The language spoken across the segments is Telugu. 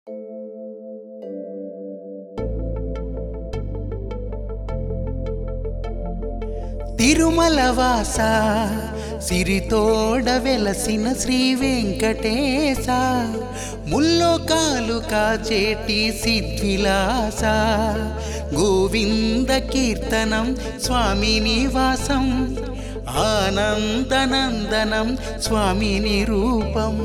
తిరుమల వాస సిరితోడ వెలసిన శ్రీ వెంకటేశ ముల్లోకాలు కాచేటి సిద్విలాస గోవింద కీర్తనం స్వామి నివాసం ఆనందనందనం స్వామి నిరూపం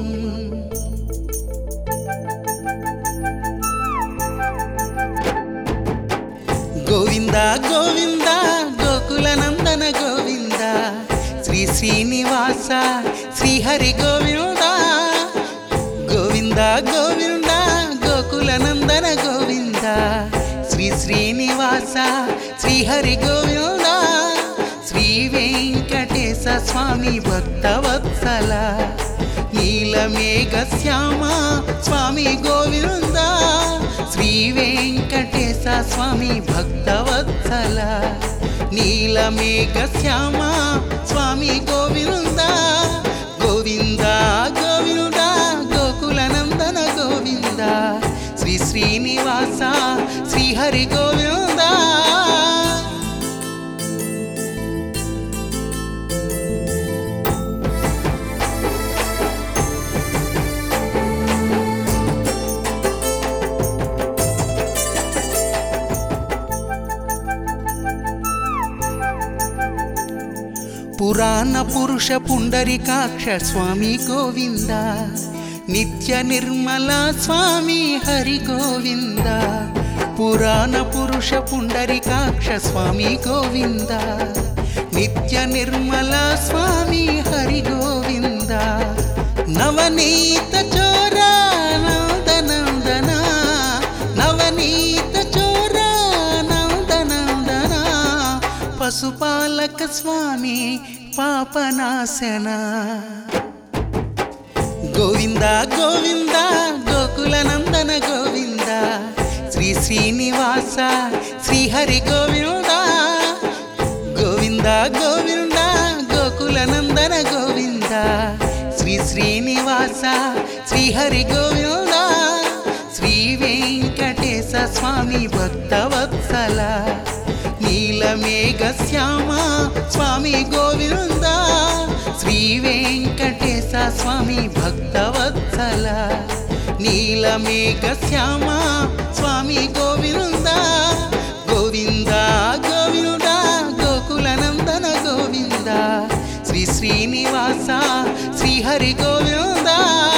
గోవింద గోవింద గోకుల నందన గోవింద శ్రీ శ్రీనివాస శ్రీహరి గోవింద గోవింద గోవింద గోకుల నందన గోవింద శ్రీ శ్రీనివాస శ్రీహరి గోవింద శ్రీ వెంకటేశ స్వామి భక్తవత్సల నీలమేఘ శ్యామ స్వామి గోవింద శ్రీ వెంకటేశ స్వామి భక్తవత్సల నీలమేఘ శ్యామ స్వామి గోవింద గోవింద గోవింద గోకుల నందన గోవింద శ్రీ శ్రీనివాస శ్రీహరి గోవింద పురాణ పురుష పుండరికాక్ష స్వామి గోవింద నిత్య నిర్మల స్వామి హరి గోవింద పురాణ పురుష పుండరికాక్ష స్వామి గోవింద నిత్య నిర్మల స్వామి హరి గోవింద నవనీత చోర నందనందన నవనీత చోర నందనందన పశుపాలక స్వామి పాపనాశన గోవింద గోవింద గోకుల నందన గోవింద శ్రీ శ్రీనివాస శ్రీహరి గోవింద గోవింద గోవింద గోకుల నందన గోవింద శ్రీ శ్రీనివాస శ్రీహరి గోవింద శ్రీ వెంకటేశ స్వామి భక్తవత్సల నీలమేఘ శ్యామ స్వామి గోవింద శ్రీ వెంకటేశ స్వామి భక్తవత్సల నీలమేఘ శ్యామ స్వామి గోవింద గోవింద గోవింద గోకుల నందన గోవింద శ్రీ శ్రీనివాస శ్రీహరి గోవింద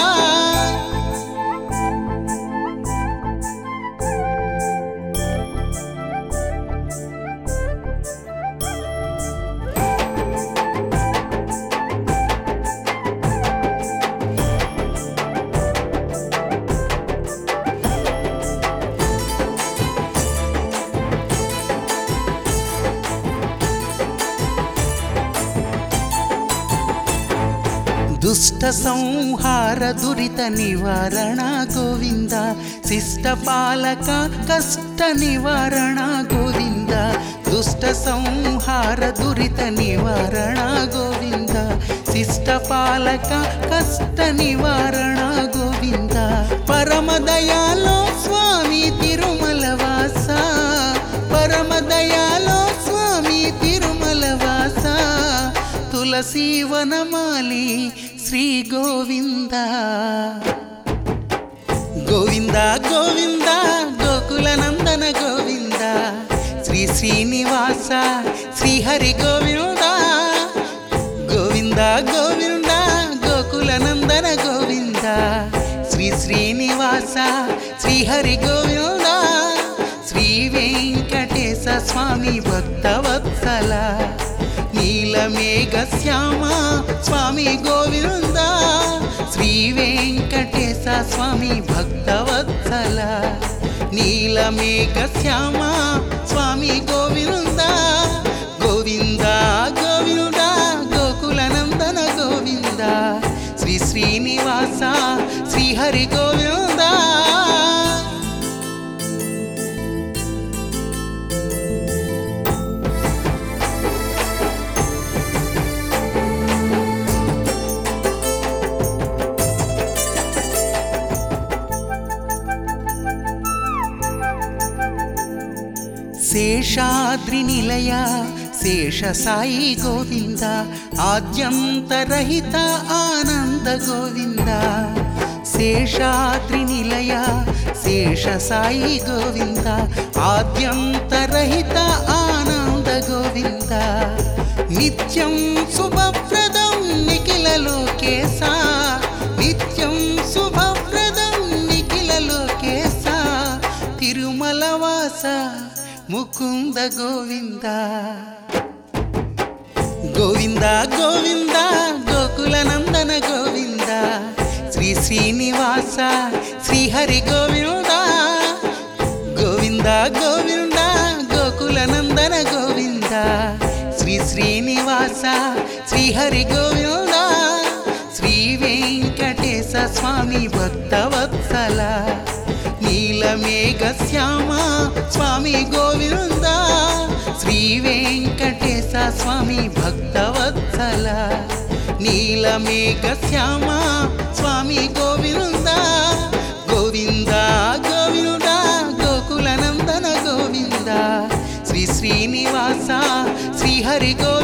దుష్ట సంహార దురిత నివారణ గోవింద శిష్ట పాలక కష్ట నివారణ గోవింద దుష్ట సంహార దురిత నివారణ గోవింద శిష్ట పాలక కష్ట నివారణ గోవింద పరమ దయాలో స్వామి తిరుమల వాస పరమ దయాలో స్వామి తిరుమల వాస తులసి వనమాలి శ్రీ గోవింద గోవింద గోవింద గోకుల నందన గోవింద శ్రీ శ్రీనివాస శ్రీహరి గోవింద గోవింద గోవింద గోకుల నందన గోవింద శ్రీ శ్రీనివాస శ్రీహరి గోవింద శ్రీ వెంకటేశ స్వామి భక్తవత్సల నీలమేఘ శ్యామ స్వామి గోవింద శ్రీ వెంకటేశ స్వామి భక్తవత్సల నీలమేఘ శ్యామ స్వామి గోవింద గోవింద గోవింద గోకుల నందన గోవింద శ్రీ శ్రీనివాస శ్రీహరి గోవింద శేషాద్రి నిలయ శేష సాయి గోవింద ఆద్యంతరహిత ఆనంద గోవింద శేషాద్రి నిలయ శేష సాయి గోవింద ఆద్యంతరహిత ఆనంద గోవింద నిత్యం శుభప్రదం నిఖిల లోకేశ నిత్యం శుభప్రదం నిఖిల లోకేశ తిరుమల వాస ముకుంద గోవింద గోవింద గోవింద గోకుల నందన గోవింద శ్రీ శ్రీనివాస శ్రీహరి గోవింద గోవింద గోవింద గోకుల నందన గోవింద శ్రీ శ్రీనివాస శ్రీహరి గోవింద శ్రీ వెంకటేశ స్వామి భక్తవత్సల నీలమేఘ శ్యామ స్వామి గోవింద శ్రీ వెంకటేశ స్వామి భక్తవత్సల నీలమేఘ శ్యామ స్వామి గోవింద గోవింద గోవింద గోకుల నందన గోవింద శ్రీ శ్రీనివాస శ్రీహరి గో